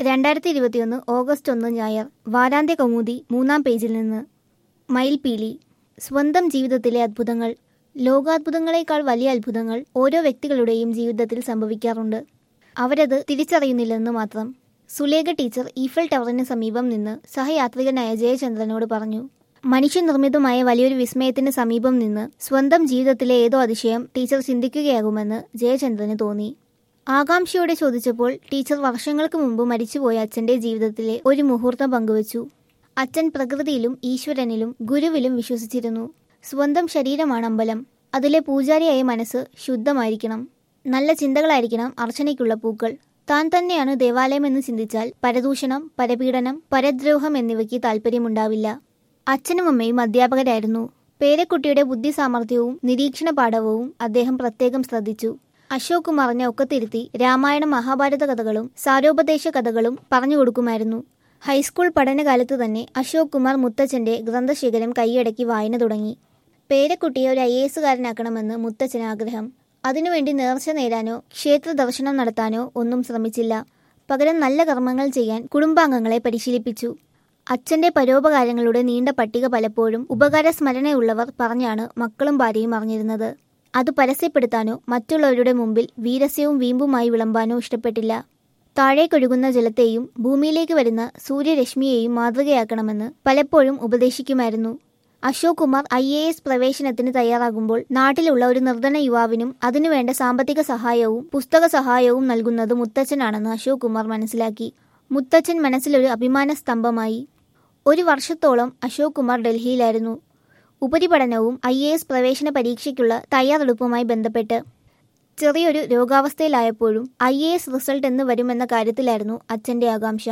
രണ്ടായിരത്തി ഇരുപത്തിയൊന്ന് ഓഗസ്റ്റ് ഒന്ന് ഞായർ വാരാന്ത്യ കൗമുദി മൂന്നാം പേജിൽ നിന്ന് മയിൽപീലി സ്വന്തം ജീവിതത്തിലെ അത്ഭുതങ്ങൾ ലോകാത്ഭുതങ്ങളെക്കാൾ വലിയ അത്ഭുതങ്ങൾ ഓരോ വ്യക്തികളുടെയും ജീവിതത്തിൽ സംഭവിക്കാറുണ്ട് അവരത് തിരിച്ചറിയുന്നില്ലെന്ന് മാത്രം സുലേഖ ടീച്ചർ ഈഫൽ ടവറിന് സമീപം നിന്ന് സഹയാത്രികനായ ജയചന്ദ്രനോട് പറഞ്ഞു മനുഷ്യനിർമ്മിതമായ വലിയൊരു വിസ്മയത്തിന് സമീപം നിന്ന് സ്വന്തം ജീവിതത്തിലെ ഏതോ അതിശയം ടീച്ചർ ചിന്തിക്കുകയാകുമെന്ന് ജയചന്ദ്രന് തോന്നി ആകാംക്ഷയോടെ ചോദിച്ചപ്പോൾ ടീച്ചർ വർഷങ്ങൾക്ക് മുമ്പ് മരിച്ചുപോയ അച്ഛന്റെ ജീവിതത്തിലെ ഒരു മുഹൂർത്തം പങ്കുവച്ചു അച്ഛൻ പ്രകൃതിയിലും ഈശ്വരനിലും ഗുരുവിലും വിശ്വസിച്ചിരുന്നു സ്വന്തം ശരീരമാണ് അമ്പലം അതിലെ പൂജാരിയായ മനസ്സ് ശുദ്ധമായിരിക്കണം നല്ല ചിന്തകളായിരിക്കണം അർച്ചനയ്ക്കുള്ള പൂക്കൾ താൻ തന്നെയാണ് ദേവാലയമെന്ന് ചിന്തിച്ചാൽ പരദൂഷണം പരപീഡനം പരദ്രോഹം എന്നിവയ്ക്ക് താല്പര്യമുണ്ടാവില്ല അച്ഛനും അമ്മയും അധ്യാപകരായിരുന്നു പേരക്കുട്ടിയുടെ ബുദ്ധി സാമർഥ്യവും നിരീക്ഷണ പാഠവും അദ്ദേഹം പ്രത്യേകം ശ്രദ്ധിച്ചു അശോക് കുമാറിനെ ഒക്കത്തിരുത്തി രാമായണ മഹാഭാരത കഥകളും സാരോപദേശ കഥകളും പറഞ്ഞു കൊടുക്കുമായിരുന്നു ഹൈസ്കൂൾ പഠനകാലത്ത് തന്നെ അശോക് കുമാർ മുത്തച്ഛന്റെ ഗ്രന്ഥശേഖരം കൈയടക്കി വായന തുടങ്ങി പേരക്കുട്ടിയെ ഒരു ഐ എ എസുകാരനാക്കണമെന്ന് മുത്തച്ഛന് ആഗ്രഹം അതിനുവേണ്ടി നേർച്ച നേടാനോ ക്ഷേത്ര ദർശനം നടത്താനോ ഒന്നും ശ്രമിച്ചില്ല പകരം നല്ല കർമ്മങ്ങൾ ചെയ്യാൻ കുടുംബാംഗങ്ങളെ പരിശീലിപ്പിച്ചു അച്ഛന്റെ പരോപകാരങ്ങളുടെ നീണ്ട പട്ടിക പലപ്പോഴും ഉപകാര സ്മരണയുള്ളവർ പറഞ്ഞാണ് മക്കളും ഭാര്യയും അറിഞ്ഞിരുന്നത് അത് പരസ്യപ്പെടുത്താനോ മറ്റുള്ളവരുടെ മുമ്പിൽ വീരസ്യവും വീമ്പുമായി വിളമ്പാനോ ഇഷ്ടപ്പെട്ടില്ല താഴേക്കൊഴുകുന്ന ജലത്തെയും ഭൂമിയിലേക്ക് വരുന്ന സൂര്യരശ്മിയെയും മാതൃകയാക്കണമെന്ന് പലപ്പോഴും ഉപദേശിക്കുമായിരുന്നു Ashok Kumar I A S പ്രവേശനത്തിന് തയ്യാറാകുമ്പോൾ നാട്ടിലുള്ള ഒരു നിർധന യുവാവിനും അതിനുവേണ്ട സാമ്പത്തിക സഹായവും പുസ്തക സഹായവും നൽകുന്നത് മുത്തച്ഛനാണെന്ന് അശോക് കുമാർ മനസ്സിലാക്കി മുത്തച്ഛൻ മനസ്സിലൊരു അഭിമാന സ്തംഭമായി ഒരു വർഷത്തോളം അശോക് കുമാർ ഡൽഹിയിലായിരുന്നു ഉപരിപഠനവും ഐ എ എസ് പ്രവേശന പരീക്ഷയ്ക്കുള്ള തയ്യാറെടുപ്പുമായി ബന്ധപ്പെട്ട് ചെറിയൊരു രോഗാവസ്ഥയിലായപ്പോഴും ഐ എ എസ് റിസൾട്ട് എന്ന് വരുമെന്ന കാര്യത്തിലായിരുന്നു അച്ഛൻ്റെ ആകാംക്ഷ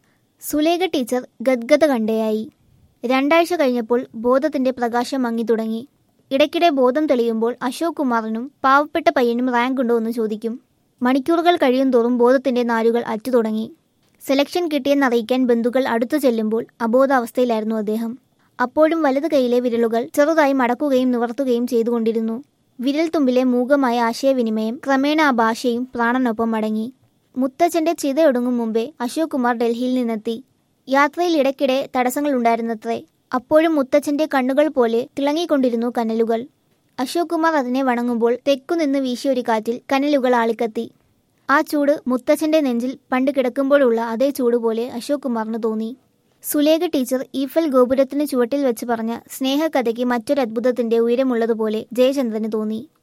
സുലേഖ ടീച്ചർ ഗദ്ഗത കണ്ടയായി രണ്ടാഴ്ച കഴിഞ്ഞപ്പോൾ ബോധത്തിന്റെ പ്രകാശം മങ്ങി തുടങ്ങി ഇടയ്ക്കിടെ ബോധം തെളിയുമ്പോൾ അശോക് കുമാറിനും പാവപ്പെട്ട പയ്യനും റാങ്ക് ഉണ്ടോ എന്ന് ചോദിക്കും മണിക്കൂറുകൾ കഴിയും തോറും ബോധത്തിന്റെ നാരുകൾ അറ്റു തുടങ്ങി സെലക്ഷൻ കിട്ടിയെന്നറിയിക്കാൻ ബന്ധുക്കൾ അടുത്തു ചെല്ലുമ്പോൾ അബോധാവസ്ഥയിലായിരുന്നു അദ്ദേഹം അപ്പോഴും വലത് കൈയിലെ വിരലുകൾ ചെറുതായി മടക്കുകയും നിവർത്തുകയും ചെയ്തുകൊണ്ടിരുന്നു വിരൽ തുമ്പിലെ മൂകമായ ആശയവിനിമയം ക്രമേണ ആ ഭാഷയും പ്രാണനൊപ്പം മടങ്ങി മുത്തച്ഛന്റെ ചിതയൊടുങ്ങും മുമ്പേ അശോക് കുമാർ ഡൽഹിയിൽ നിന്നെത്തി യാത്രയിൽ ഇടയ്ക്കിടെ തടസ്സങ്ങളുണ്ടായിരുന്നത്രേ അപ്പോഴും മുത്തച്ഛന്റെ കണ്ണുകൾ പോലെ തിളങ്ങിക്കൊണ്ടിരുന്നു കനലുകൾ അശോക് കുമാർ അതിനെ വണങ്ങുമ്പോൾ തെക്കുനിന്ന് വീശിയ ഒരു കാറ്റിൽ കനലുകൾ ആളിക്കത്തി ആ ചൂട് മുത്തച്ഛന്റെ നെഞ്ചിൽ പണ്ട് കിടക്കുമ്പോഴുള്ള അതേ ചൂട് പോലെ അശോക് കുമാറിന് തോന്നി സുലേഖ ടീച്ചർ ഈഫൽ ഗോപുരത്തിന് ചുവട്ടിൽ വെച്ച് പറഞ്ഞ സ്നേഹകഥയ്ക്ക് മറ്റൊരു അത്ഭുതത്തിന്റെ ഉയരമുള്ളതുപോലെ ജയചന്ദ്രന് തോന്നി